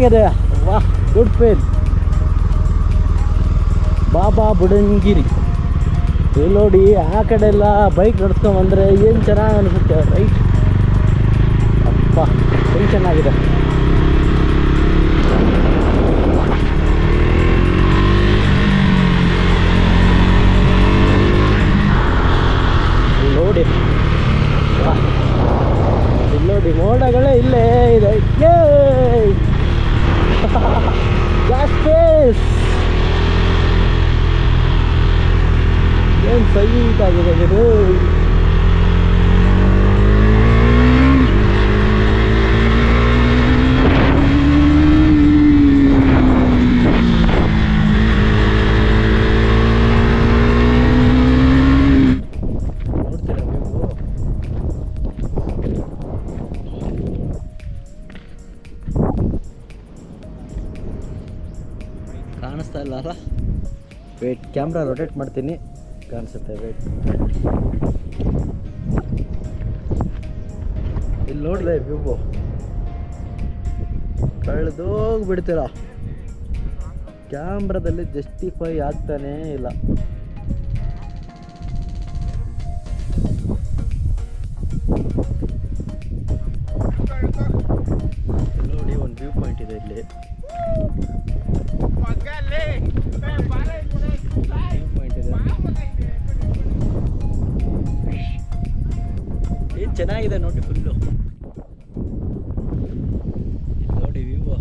ಚೆನ್ನಾಗಿದೆ ವಾಹ್ good fail ಬಾಬಾ ಬುಡನ್ಗಿರಿ ಇಲ್ಲಿ ನೋಡಿ ಆ ಕಡೆ ಎಲ್ಲ ಬೈಕ್ ನಡ್ಸ್ಕೊಂಬಂದ್ರೆ ಏನು ಚೆನ್ನಾಗಿ ಅನಿಸುತ್ತೆ ರೈಟ್ ಅಪ್ಪ ಏನು ಚೆನ್ನಾಗಿದೆ ಇಲ್ಲಿ ನೋಡಿ ವಾಹ್. ಇಲ್ಲಿ ನೋಡಿ ಮೋಡಗಳೇ ಇಲ್ಲೇ ಇದೆ ಸ್ಪೇಸ್ ಏನು ಸೈಟಾಗಿದೆ ಇದು ನೋಡ್ತೀರಾ ನೀವು ಕಾಣಿಸ್ತಾ ಇಲ್ಲ ಅಲ್ಲ ವೇಟ್ ಕ್ಯಾಮ್ರಾ ರೊಟೇಟ್ ಮಾಡ್ತೀನಿ ಕಾಣಿಸುತ್ತೆ ವೇಟ್ ಇಲ್ಲಿ ನೋಡಿದೆ ವ್ಯೂ ಕಳೆದೋಗ್ಬಿಡ್ತೀರ ಕ್ಯಾಮ್ರಾದಲ್ಲಿ ಜಸ್ಟಿಫೈ ಆಗ್ತಾನೇ ಇಲ್ಲ ಇಲ್ಲಿ ನೋಡಿ ಒಂದು ವ್ಯೂ ಪಾಯಿಂಟ್ ಇದೆ ಇಲ್ಲಿ ವ್ಯೂ ಪಾಯಿಂಟ್ ಇದೆ ಏನು ಚೆನ್ನಾಗಿದೆ ನೋಡಿ ಫುಲ್ಲು ನೋಡಿ ವ್ಯೂ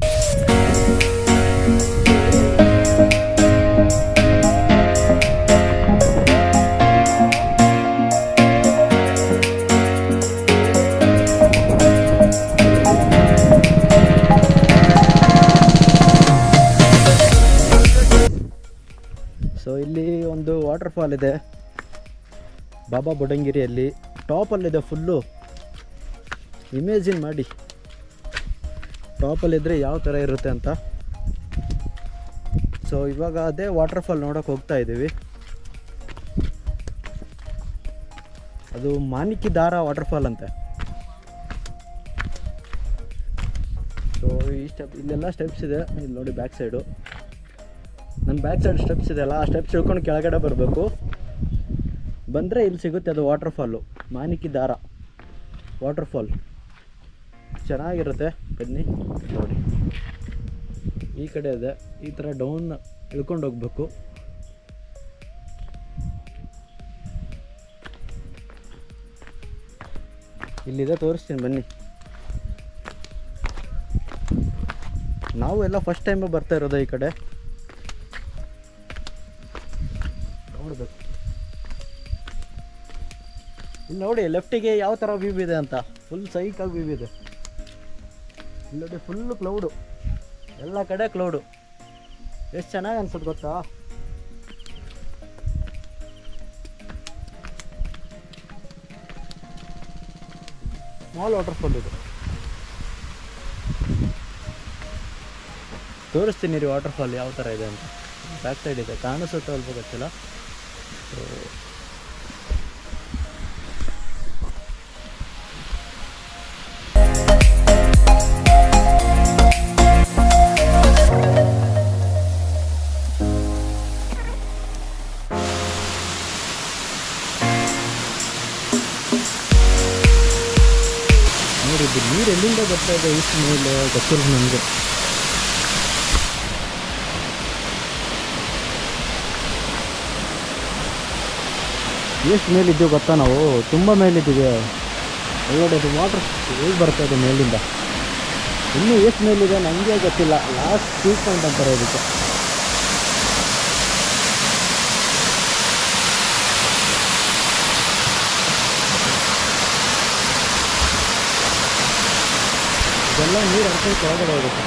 ಸೊ ಇಲ್ಲಿ ಒಂದು ವಾಟರ್ ಫಾಲ್ ಇದೆ ಬಾಬಾ ಬುಡಂಗಿರಿಯಲ್ಲಿ ಟಾಪಲ್ಲಿದೆ ಫುಲ್ಲು ಇಮೇಜಿನ್ ಮಾಡಿ ಟಾಪಲ್ಲಿದ್ದರೆ ಯಾವ ಥರ ಇರುತ್ತೆ ಅಂತ ಸೊ ಇವಾಗ ಅದೇ ವಾಟರ್ ಫಾಲ್ ನೋಡೋಕೆ ಹೋಗ್ತಾ ಇದ್ದೀವಿ ಅದು ಮಾಣಿಕಿ ದಾರ ವಾಟರ್ ಫಾಲ್ ಅಂತೆ ಸೊ ಈ ಸ್ಟೆಪ್ ಇಲ್ಲೆಲ್ಲ ಸ್ಟೆಪ್ಸ್ ಇದೆ ಇಲ್ಲಿ ನೋಡಿ ಬ್ಯಾಕ್ ಸೈಡು ನನ್ನ ಬ್ಯಾಕ್ ಸೈಡ್ ಸ್ಟೆಪ್ಸ್ ಇದೆಯಲ್ಲ ಆ ಸ್ಟೆಪ್ಸ್ ಇಳ್ಕೊಂಡು ಕೆಳಗಡೆ ಬರಬೇಕು ಬಂದರೆ ಇಲ್ಲಿ ಸಿಗುತ್ತೆ ಅದು water fall ಮಾಣಿಕಿ Manikyadhara water fall ಚೆನ್ನಾಗಿರುತ್ತೆ ಬನ್ನಿ ನೋಡಿ ಈ ಕಡೆ ಇದೆ ಈ ಥರ ಡೌನ್ ಇಳ್ಕೊಂಡು ಹೋಗ್ಬೇಕು ಇಲ್ಲಿದೆ ತೋರಿಸ್ತೀನಿ ಬನ್ನಿ ನಾವು ಎಲ್ಲ ಫಸ್ಟ್ ಟೈಮು ಬರ್ತಾ ಇರೋದು ಈ ಕಡೆ ನೋಡ್ಬೇಕು ಇಲ್ಲಿ ನೋಡಿ ಲೆಫ್ಟಿಗೆ ಯಾವ ಥರ ವ್ಯೂ ಇದೆ ಅಂತ ಫುಲ್ ಸೈಕಾಗಿ ವ್ಯೂ ಇದೆ ಇಲ್ಲಿ ನೋಡಿ ಫುಲ್ಲು ಕ್ಲೌಡು ಎಲ್ಲ ಕಡೆ ಕ್ಲೌಡು ಎಷ್ಟು ಚೆನ್ನಾಗಿ ಅನ್ಸುತ್ತೆ ಗೊತ್ತಾ ಸ್ಮಾಲ್ ವಾಟರ್ಫಾಲ್ ಇದು ತೋರಿಸ್ತೀನಿ ರೀ ವಾಟರ್ಫಾಲ್ ಯಾವ ಥರ ಇದೆ ಅಂತ ಬ್ಯಾಕ್ ಸೈಡ್ ಇದೆ ಕಾಣಿಸುತ್ತೆ ಅಲ್ಪ ಗೊತ್ತಿಲ್ಲ So, ನೋಡಿ ಇದು ನೀರು ಎಲ್ಲಿಂದ ಬರ್ತಾ ಇದೆ ಇಷ್ಟು ಮೇಲೆ ಗೊತ್ತಿರೋದು ನನಗೆ ಎಷ್ಟು ಮೇಲಿದ್ದೀವಿ ಗೊತ್ತಾ ನಾವು ತುಂಬ ಮೇಲಿದ್ದೀವಿ ಒಳ್ಳೆ ಅದು ವಾಟರ್ ಹೇಗೆ ಬರ್ತಾ ಇದೆ ಮೇಲಿಂದ ಇನ್ನೂ ಎಷ್ಟು ಮೇಲಿದೆ ನನಗೆ ಗೊತ್ತಿಲ್ಲ ಲಾಸ್ಟ್ ವ್ಯೂ ಪಾಯಿಂಟ್ ಅಂತಾರೆ ಇದಕ್ಕೆ ಇದೆಲ್ಲ ನೀರು ಹರ್ಕೊಂಡು ಕೆಳಗಡೆ ಹೋಗುತ್ತೆ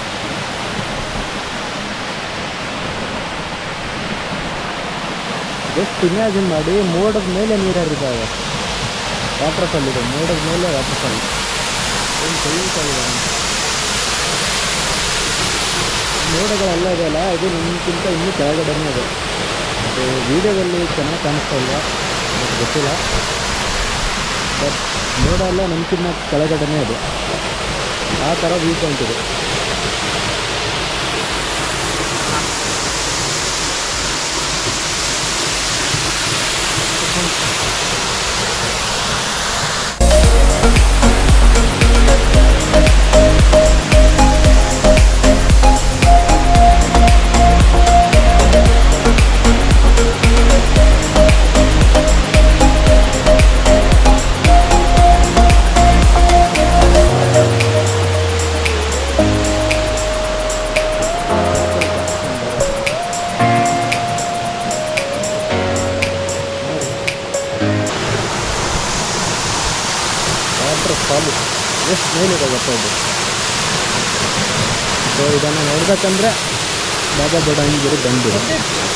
ಜಸ್ಟ್ ಇಮ್ಯಾಜಿನ್ ಮಾಡಿ ಮೋಡದ ಮೇಲೆ ನೀರು ಹರಿತಾವೆ ವಾಟರ್ ಫಾಲ್ ಇದೆ ಮೋಡದ ಮೇಲೆ ವಾಟರ್ ಫಾಲ್ ಏನು ಸೈಕಾಗಿದೆ ಮೋಡಗಳೆಲ್ಲ ಇದೆಯಲ್ಲ ಇದು ನಿಮ್ಗಿಂತ ಇನ್ನೂ ಕೆಳಗಡೆನೇ ಇದೆ ಅದು ವೀಡಿಯೋದಲ್ಲಿ ಚೆನ್ನಾಗಿ ಕಾಣಿಸ್ತಾ ಇಲ್ಲ ಬಟ್ ಗೊತ್ತಿಲ್ಲ ಬಟ್ ಮೋಡ ಎಲ್ಲ ನಮ್ಗಿನ್ನ ಕೆಳಗಡೆನೇ ಇದೆ ಆ ಥರ ವ್ಯೂ ಪಾಯಿಂಟ್ ಇದೆ ವಾಟರ್ ಫಾಲು ಎಷ್ಟು ಮೇಲಿದೆ ಗೊತ್ತಾ ಇದು ಸೊ ಇದನ್ನು ನೋಡ್ಬೇಕಂದ್ರೆ ಬಾಬಾ ಬುಡಂಗಿರಿ ಬಂದಿದೆ